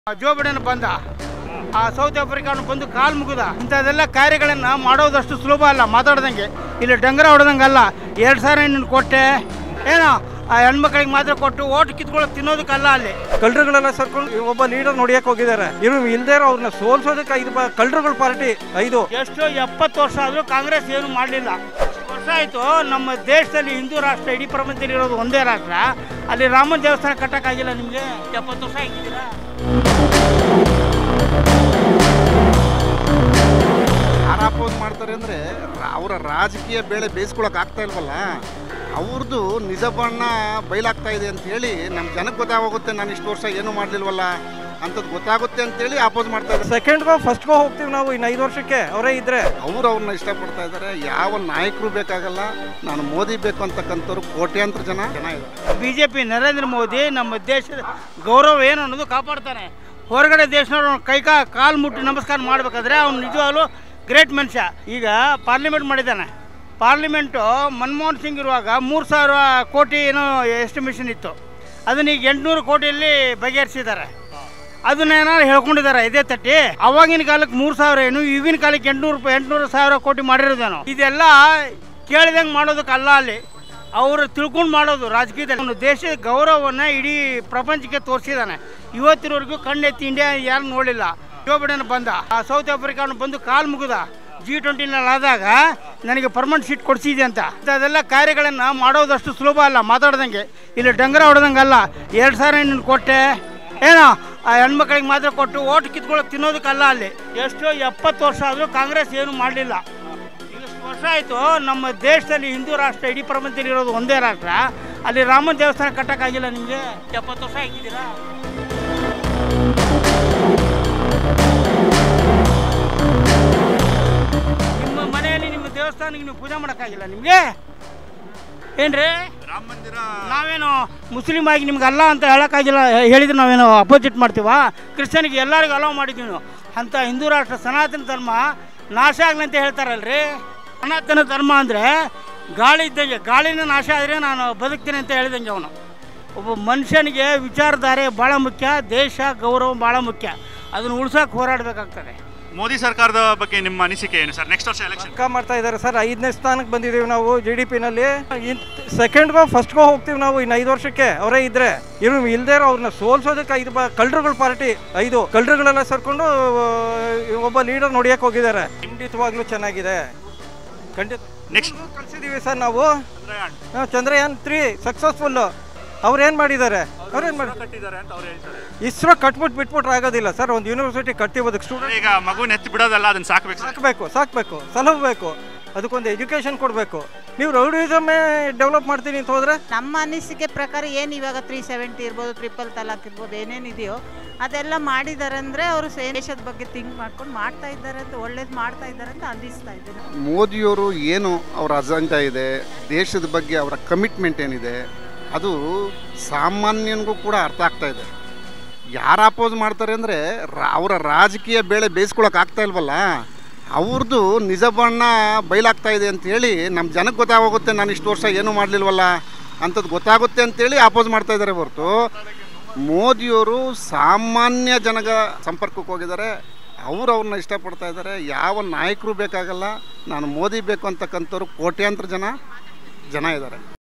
Joe Biden ಬಂದ ಆ south ಆಫ್ರಿಕಾನು ಬಂದು ಕಾಲು ಮುಗಿದ ಇಂಥದ್ದೆಲ್ಲ ಕಾರ್ಯಗಳನ್ನು ಮಾಡೋದಷ್ಟು ಸುಲಭ ಅಲ್ಲ ಮಾತಾಡ್ದಂಗೆ ಇಲ್ಲಿ ಡಂಗರ ಹೊಡೆದಂಗೆ ಅಲ್ಲ ಎರಡು ಸಾವಿರ ನೀನು ಕೊಟ್ಟೆ ಏನೋ ಆ ಹೆಣ್ಮಕ್ಳಿಗೆ ಮಾತ್ರ ಕೊಟ್ಟು ಓಟ್ ಕಿತ್ಕೊಳ್ಳೋಕೆ ತಿನ್ನೋದಕ್ಕಲ್ಲ ಅಲ್ಲಿ ಕಳ್ಳರುಗಳೆಲ್ಲ ಸರ್ಕೊಂಡು ಒಬ್ಬ ಲೀಡರ್ ನೋಡಿಯಕ್ಕೆ ಹೋಗಿದ್ದಾರೆ ಇವ್ರು ಇಲ್ದೇ ಅವ್ರನ್ನ ಸೋಲ್ಸೋದಕ್ಕೆ ಐದು ಬ ಕಳ್ಳರುಗಳ ಪಾರ್ಟಿ ಐದು ಎಷ್ಟೋ ಎಪ್ಪತ್ತು ವರ್ಷ ಆದರೂ ಕಾಂಗ್ರೆಸ್ ಏನು ಮಾಡಲಿಲ್ಲ ವರ್ಷ ಆಯಿತು ನಮ್ಮ ದೇಶದಲ್ಲಿ ಹಿಂದೂ ರಾಷ್ಟ್ರ ಇಡೀ ಪ್ರಪಂಚದಲ್ಲಿ ಇರೋದು ಒಂದೇ ರಾಷ್ಟ್ರ ಅಲ್ಲಿ ರಾಮನ ದೇವಸ್ಥಾನ ಕಟ್ಟಕ್ಕಾಗಿಲ್ಲ ನಿಮಗೆ ಎಪ್ಪತ್ತು ವರ್ಷ ಆಗಿದ್ದೀರಾ ಯಾರು ಅಪೋಸ್ ಮಾಡ್ತಾರೆ ಅಂದರೆ ಅವರ ರಾಜಕೀಯ ಬೇಳೆ ಬೇಯಿಸ್ಕೊಳಕ್ ಆಗ್ತಾ ಇಲ್ವಲ್ಲ ಅವ್ರದ್ದು ನಿಜ ಬಣ್ಣ ಬಯಲಾಗ್ತಾ ಇದೆ ಅಂತ ಹೇಳಿ ನಮ್ಮ ಜನಕ್ಕೆ ಗೊತ್ತಾಗೋಗುತ್ತೆ ನಾನು ಇಷ್ಟು ವರ್ಷ ಏನೂ ಮಾಡಲಿಲ್ವಲ್ಲ ಅಂಥದ್ದು ಗೊತ್ತಾಗುತ್ತೆ ಅಂತೇಳಿ ಅಪೋಸ್ ಮಾಡ್ತಾ ಇದ್ದಾರೆ ಸೆಕೆಂಡ್ಗೋ ಫಸ್ಟ್ಗೋ ಹೋಗ್ತೀವಿ ನಾವು ಇನ್ನು ಐದು ವರ್ಷಕ್ಕೆ ಅವರೇ ಇದ್ರೆ ಅವ್ರು ಅವ್ರನ್ನ ಇಷ್ಟಪಡ್ತಾ ಇದ್ದಾರೆ ಯಾವ ನಾಯಕರು ಬೇಕಾಗಲ್ಲ ನಾನು ಮೋದಿ ಬೇಕು ಅಂತಕ್ಕಂಥವ್ರು ಕೋಟ್ಯಾಂತರ ಜನ ಜನ ಇದ್ದಾರೆ B J P Narendra Modi ನಮ್ಮ ದೇಶದ ಗೌರವ ಏನು ಅನ್ನೋದು ಕಾಪಾಡ್ತಾನೆ ಹೊರಗಡೆ ದೇಶನವ್ರು ಕೈ ಕಾ ಕಾಲು ಮುಟ್ಟಿ ನಮಸ್ಕಾರ ಮಾಡಬೇಕಾದ್ರೆ ಅವ್ನು ನಿಜವಾಗ್ಲೂ ಗ್ರೇಟ್ ಮನುಷ್ಯ ಈಗ ಪಾರ್ಲಿಮೆಂಟ್ ಮಾಡಿದ್ದಾನೆ ಪಾರ್ಲಿಮೆಂಟು ಮನಮೋಹನ್ ಸಿಂಗ್ ಇರುವಾಗ ಮೂರು ಸಾವಿರ ಕೋಟಿ ಏನೋ ಎಸ್ಟಿಮೇಷನ್ ಇತ್ತು ಅದನ್ನ ಈಗ ಎಂಟುನೂರು ಕೋಟಿಯಲ್ಲಿ ಬಗೆಹರಿಸಿದ್ದಾರೆ ಅದನ್ನೇನಾದ್ರು ಹೇಳ್ಕೊಂಡಿದ್ದಾರೆ ಇದೇ ತಟ್ಟಿ ಅವಾಗಿನ ಕಾಲಕ್ಕೆ ಮೂರು ಸಾವಿರ ಏನು ಈಗಿನ ಕಾಲಕ್ಕೆ ಎಂಟುನೂರು ರೂಪಾಯಿ ಎಂಟುನೂರು ಸಾವಿರ ಕೋಟಿ ಮಾಡಿರೋದೇನೋ ಇದೆಲ್ಲ ಕೇಳಿದಂಗೆ ಮಾಡೋದಕ್ಕಲ್ಲ ಅಲ್ಲಿ ಅವರು ತಿಳ್ಕೊಂಡು ಮಾಡೋದು ರಾಜಕೀಯದಲ್ಲಿ ಅವನು ದೇಶದ ಗೌರವವನ್ನು ಇಡೀ ಪ್ರಪಂಚಕ್ಕೆ ತೋರಿಸಿದ್ದಾನೆ ಇವತ್ತಿನವರೆಗೂ ಕಣ್ಣೆತ್ತಿ ಇಂಡಿಯಾ ಯಾರು ನೋಡಲಿಲ್ಲ ಜೋ ಬಿಡನ್ ಬಂದ ಆ ಸೌತ್ ಆಫ್ರಿಕಾನು ಬಂದು ಕಾಲು ಮುಗಿದ ಜಿ ಟ್ವೆಂಟಿನಲ್ಲಿ ಆದಾಗ ನನಗೆ ಪರ್ಮನೆಂಟ್ ಸೀಟ್ ಕೊಡಿಸಿದೆ ಅಂತ ಅದೆಲ್ಲ ಕಾರ್ಯಗಳನ್ನು ಮಾಡೋದಷ್ಟು ಸುಲಭ ಅಲ್ಲ ಮಾತಾಡ್ದಂಗೆ ಇಲ್ಲಿ ಡಂಗರ ಹೊಡೆದಂಗೆ ಅಲ್ಲ ಎರಡು ಸಾವಿರ ನೀನು ಕೊಟ್ಟೆ ಏನೋ ಆ ಹೆಣ್ಮಕ್ಳಿಗೆ ಮಾತ್ರ ಕೊಟ್ಟು ಓಟ್ ಕಿತ್ಕೊಳ್ಳೋಕೆ ತಿನ್ನೋದಕ್ಕಲ್ಲ ಅಲ್ಲಿ ಎಷ್ಟೋ ಎಪ್ಪತ್ತು ವರ್ಷ ಆದರೂ ಕಾಂಗ್ರೆಸ್ ಏನು ಮಾಡಲಿಲ್ಲ ಇಷ್ಟು ವರ್ಷ ಆಯಿತು ನಮ್ಮ ದೇಶದಲ್ಲಿ ಹಿಂದೂ ರಾಷ್ಟ್ರ ಇಡೀ ಪ್ರಪಂಚದಲ್ಲಿ ಇರೋದು ಒಂದೇ ರಾಷ್ಟ್ರ ಅಲ್ಲಿ ರಾಮನ ದೇವಸ್ಥಾನ ಕಟ್ಟಕ್ಕಾಗಿಲ್ಲ ನಿಮಗೆ ಎಪ್ಪತ್ತು ವರ್ಷ ಆಗಿದ್ದೀರಾ ನಿಮ್ಮ ಮನೆಯಲ್ಲಿ ನಿಮ್ಮ ದೇವಸ್ಥಾನಕ್ಕೆ ನೀವು ಪೂಜೆ ಮಾಡೋಕ್ಕಾಗಿಲ್ಲ ನಿಮಗೆ ಏನ್ರಿ ನಾವೇನು ಮುಸ್ಲಿಂ ಆಗಿ ನಿಮ್ಗೆ ಅಲ್ಲ ಅಂತ ಹೇಳೋಕ್ಕಾಗಿಲ್ಲ ಹೇಳಿದ್ರೆ ನಾವೇನು ಅಪೋಸಿಟ್ ಮಾಡ್ತೀವ ಕ್ರಿಶ್ಚಿಯನ್ಗೆ ಎಲ್ಲರಿಗೂ ಅಲೋ ಮಾಡಿದ್ದೀವಿ ನಾವು ಅಂಥ ಹಿಂದೂ ರಾಷ್ಟ್ರ ಸನಾತನ ಧರ್ಮ ನಾಶ ಆಗಲಿ ಅಂತ ಹೇಳ್ತಾರಲ್ರಿ ಸನಾತನ ಧರ್ಮ ಅಂದರೆ ಗಾಳಿ ಇದ್ದಂಗೆ ಗಾಳಿನ ನಾಶ ಆದರೆ ನಾನು ಬದುಕ್ತೀನಿ ಅಂತ ಹೇಳಿದಂಗೆ ಅವನು ಒಬ್ಬ ಮನುಷ್ಯನಿಗೆ ವಿಚಾರಧಾರೆ ಭಾಳ ಮುಖ್ಯ ದೇಶ ಗೌರವ ಭಾಳ ಮುಖ್ಯ ಅದನ್ನು ಉಳ್ಸೋಕೆ ಹೋರಾಡಬೇಕಾಗ್ತದೆ ಮೋದಿ ಸರ್ಕಾರದ ಬಗ್ಗೆ ನಿಮ್ಮ ಅನಿಸಿಕೆ ಏನು ಸರ್ ನೆಕ್ಸ್ಟ್ ವರ್ಷ ಎಲೆಕ್ಷನ್ ಪಕ್ಕ ಮಾಡ್ತಾ ಇದ್ದಾರೆ ಸರ್ ಐದನೇ ಸ್ಥಾನಕ್ಕೆ ಬಂದಿದ್ದೀವಿ ನಾವು ಜಿ ಡಿ ಪಿನಲ್ಲಿ ಸೆಕೆಂಡ್ಗೋ ಫಸ್ಟ್ಗೋ ಹೋಗ್ತೀವಿ ನಾವು ಇನ್ನು ಐದು ವರ್ಷಕ್ಕೆ ಅವರೇ ಇದ್ರೆ ಇವ್ರು ಇಲ್ದೇ ಅವ್ರನ್ನ ಸೋಲ್ಸೋದಕ್ಕೆ ಐದು ಬ ಕಳ್ಳರುಗಳ ಪಾರ್ಟಿ ಐದು ಕಳ್ಳರುಗಳೆಲ್ಲ ಸರ್ಕೊಂಡು ಒಬ್ಬ ಲೀಡರ್ ನೋಡಿಯಕ್ಕೆ ಹೋಗಿದ್ದಾರೆ ಖಂಡಿತವಾಗ್ಲೂ ಚೆನ್ನಾಗಿದೆ ಖಂಡಿತ ನೆಕ್ಸ್ಟ್ ಕಳ್ಸಿದೀವಿ ಸರ್ ನಾವು ನಾವು ಚಂದ್ರಯಾನ್ ತ್ರೀ ಸಕ್ಸಸ್ಫುಲ್ಲು ಅವ್ರು ಏನು ಮಾಡಿದ್ದಾರೆ ಅವ್ರೇನು ಮಾಡಿ ಕಟ್ಟಿದ್ದಾರೆ ಅಂತ ಅವ್ರು ಹೇಳ್ತಾರೆ ಇಸ್ರೋ ಕಟ್ಬಿಟ್ಟು ಬಿಟ್ಬಿಟ್ರೆ ಆಗೋದಿಲ್ಲ ಸರ್ ಒಂದು ಯೂನಿವರ್ಸಿಟಿ ಕಟ್ಟಿಬೋದಕ್ಕೆ ಸ್ಟೂಡೆಂಟ್ ಈಗ ಮಗು ನೆತ್ತಿ ಬಿಡೋದಲ್ಲ ಅದನ್ನ ಸಾಕ್ಬೇಕು ಸರ್ ಸಾಕಬೇಕು ಸಾಕಬೇಕು ಸಲಹಬೇಕು ಅದಕ್ಕೊಂದು ಎಜುಕೇಷನ್ ಕೊಡಬೇಕು ನೀವು ರೌಡಿಸಮೇ ಡೆವಲಪ್ ಮಾಡ್ತೀನಿ ಅಂತ ಹೋದ್ರೆ ನಮ್ಮ ಅನಿಸಿಕೆ ಪ್ರಕಾರ ಏನು ಇವಾಗ ತ್ರೀ ಸೆವೆಂಟಿ ಇರ್ಬೋದು ಟ್ರಿಪಲ್ ತಲಾಕ್ ಇರ್ಬೋದು ಏನೇನಿದೆಯೋ ಅದೆಲ್ಲ ಮಾಡಿದ್ದಾರೆ ಅಂದರೆ ಅವರು ದೇಶದ ಬಗ್ಗೆ ಥಿಂಕ್ ಮಾಡ್ಕೊಂಡು ಮಾಡ್ತಾ ಇದ್ದಾರೆ ಅಂತ ಒಳ್ಳೇದು ಮಾಡ್ತಾ ಇದ್ದಾರೆ ಅಂತ ಅನ್ನಿಸ್ತಾ ಇದೆ ಮೋದಿಯವರು ಏನು ಅವರ ಅಜೆಂಡಾ ಇದೆ ದೇಶದ ಬಗ್ಗೆ ಅವರ ಕಮಿಟ್ಮೆಂಟ್ ಏನಿದೆ ಅದು ಸಾಮಾನ್ಯನಿಗೂ ಕೂಡ ಅರ್ಥ ಆಗ್ತಾ ಇದೆ ಯಾರು ಅಪೋಸ್ ಮಾಡ್ತಾರೆ ಅಂದರೆ ಅವರ ರಾಜಕೀಯ ಬೇಳೆ ಬೇಯಿಸ್ಕೊಳಕ್ ಆಗ್ತಾ ಇಲ್ವಲ್ಲ ಅವ್ರದ್ದು ನಿಜ ಬಣ್ಣ ಬಯಲಾಗ್ತಾ ಇದೆ ಅಂತ ಹೇಳಿ ನಮ್ಮ ಜನಕ್ಕೆ ಗೊತ್ತಾಗೋಗುತ್ತೆ ನಾನು ಇಷ್ಟು ವರ್ಷ ಏನೂ ಮಾಡಲಿಲ್ವಲ್ಲ ಅಂಥದ್ದು ಗೊತ್ತಾಗುತ್ತೆ ಅಂತೇಳಿ ಅಪೋಸ್ ಮಾಡ್ತಾ ಇದ್ದಾರೆ ಹೊರತು ಮೋದಿಯವರು ಸಾಮಾನ್ಯ ಜನಗ ಸಂಪರ್ಕಕ್ಕೆ ಹೋಗಿದ್ದಾರೆ ಅವ್ರು ಅವ್ರನ್ನ ಇಷ್ಟಪಡ್ತಾ ಇದ್ದಾರೆ ಯಾವ ನಾಯಕರು ಬೇಕಾಗಲ್ಲ ನಾನು ಮೋದಿ ಬೇಕು ಅಂತಕ್ಕಂಥವ್ರು ಕೋಟ್ಯಾಂತರ ಜನ ಜನ ಇದ್ದಾರೆ